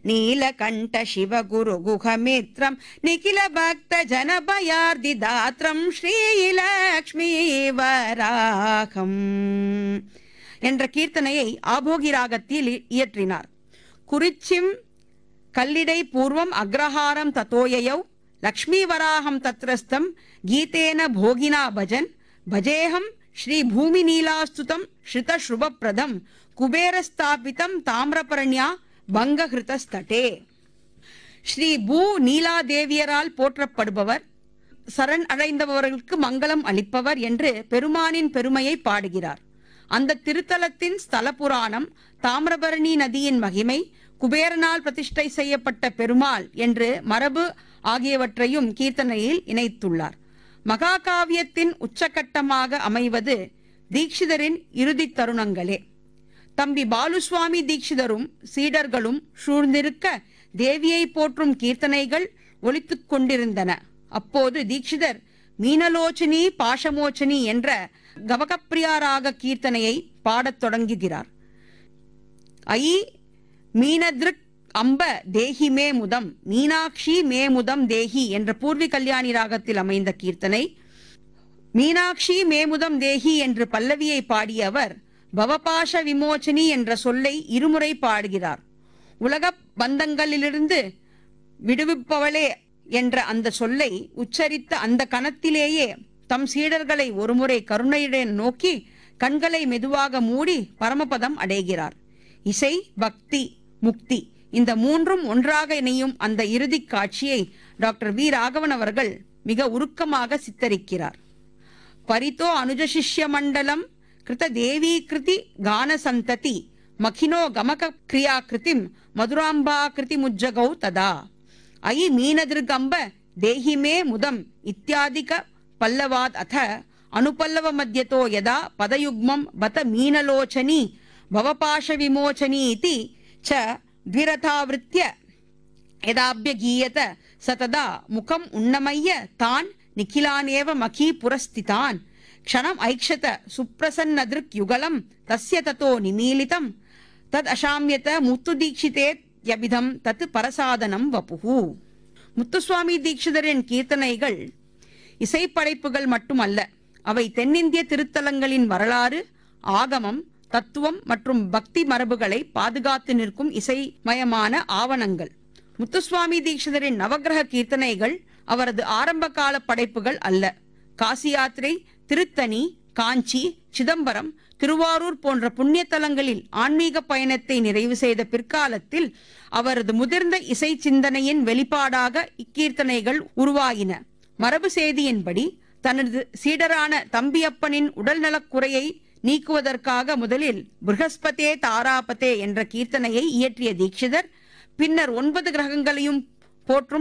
நீலகண்ட சிவகுரு குகமித்ரம் நிகில பக்த ஜனபயார்தி தாத்ரம் ஸ்ரீலக்ஷ்மி வராகம் என்ற கீர்த்தனையை ஆபோகி ராகத்தில் இயற்றினார் குறிச்சிம் கல்லிடை பூர்வம் அக்ரஹாரம் தத்தோயயௌ லக்ஷ்மீவராகம் தத்ரஸ்தம் கீதேன போகினா பஜன் பஜேஹம் ஸ்ரீ பூமிநீலாஸ்துதம் ஸ்ருதஸ்ருபப்பிரதம் குபேரஸ்தாபிதம் தாமிரபரண்யா பங்கஹிருதஸ்தட்டே ஸ்ரீ பூ நீலாதேவியரால் போற்றப்படுபவர் சரண் அடைந்தவர்களுக்கு மங்களம் அளிப்பவர் என்று பெருமானின் பெருமையை பாடுகிறார் அந்த திருத்தலத்தின் ஸ்தல புராணம் தாமிரபரணி நதியின் மகிமை குபேரனால் பிரதிஷ்டை செய்யப்பட்ட பெருமாள் என்று மரபு ஆகியவற்றையும் கீர்த்தனையில் இணைத்துள்ளார் மகாகாவியத்தின் உச்சகட்டமாக அமைவது தீட்சிதரின் இறுதித் தருணங்களே தம்பி பாலுசுவாமி தீட்சிதரும் சீடர்களும் சூழ்ந்திருக்க தேவியை போற்றும் கீர்த்தனைகள் ஒலித்துக் கொண்டிருந்தன அப்போது தீட்சிதர் மீனலோச்சனி பாஷமோச்சனி என்ற கவகப்பிரியாராக கீர்த்தனையை பாடத் தொடங்குகிறார் ஐ மீனதிருக் அம்ப தேஹி மே முதம் மீனாட்சி மே முதம் தேஹி என்ற பூர்வி கல்யாணி ராகத்தில் அமைந்த கீர்த்தனை மீனாட்சி மேமுதம் தேஹி என்று பல்லவியை பாடிய அவர் பவபாஷ விமோச்சனி என்ற சொல்லை இருமுறை பாடுகிறார் உலக பந்தங்களிலிருந்து விடுவிப்பவளே என்ற அந்த சொல்லை உச்சரித்த அந்த கணத்திலேயே தம் சீடர்களை ஒருமுறை கருணையுடன் நோக்கி கண்களை மெதுவாக மூடி பரமபதம் அடைகிறார் இசை பக்தி முக்தி இந்த மூன்றும் ஒன்றாக இணையும் அந்த இறுதிக் காட்சியை டாக்டர் வி ராகவன் அவர்கள் மிக உருக்கமாக சித்தரிக்கிறார் परितो अनुजशिष्यमण्डलं कृतदेवीकृति गानसन्तति मखिनो गमकक्रियाकृतिं मधुराम्बाकृतिमुज्जगौ तदा अयि मीनदृगम्ब देहि मे मुदम् इत्यादिक पल्लवाद् अथ अनुपल्लवमध्यतो यदा पदयुग्मं बत मीनलोचनी भवपाशविमोचनी इति च द्विरथावृत्य यदाभ्यगीयत स तदा मुखम् उन्नमय्य तान् निखिलानेव मखी पुरस्थितान् क्षणम् ऐक्षत सुप्रसन्नदृक्युगलं तस्य ततो निमीलितं तद् अशाम्यत मुत्तुदीक्षिते யபிதம் தத் பரசாதனம் வபுகு முத்துசுவாமி தீட்சிதரின் கீர்த்தனைகள் இசைப்படைப்புகள் மட்டுமல்ல அவை தென்னிந்திய திருத்தலங்களின் வரலாறு ஆகமம் தத்துவம் மற்றும் பக்தி மரபுகளை பாதுகாத்து நிற்கும் இசைமயமான ஆவணங்கள் முத்துசுவாமி தீட்சிதரின் நவக்கிரக கீர்த்தனைகள் அவரது ஆரம்ப கால படைப்புகள் அல்ல காசி யாத்திரை திருத்தணி காஞ்சி சிதம்பரம் திருவாரூர் போன்ற புண்ணிய தலங்களில் ஆன்மீக பயணத்தை நிறைவு செய்த பிற்காலத்தில் அவரது முதிர்ந்த இசை சிந்தனையின் வெளிப்பாடாக இக்கீர்த்தனைகள் உருவாகின மரபு செய்தியின்படி தனது சீடரான தம்பியப்பனின் உடல்நலக் குறையை நீக்குவதற்காக முதலில் பிருகஸ்பதே தாராபதே என்ற கீர்த்தனையை இயற்றிய தீட்சிதர் பின்னர் ஒன்பது கிரகங்களையும் போற்றும்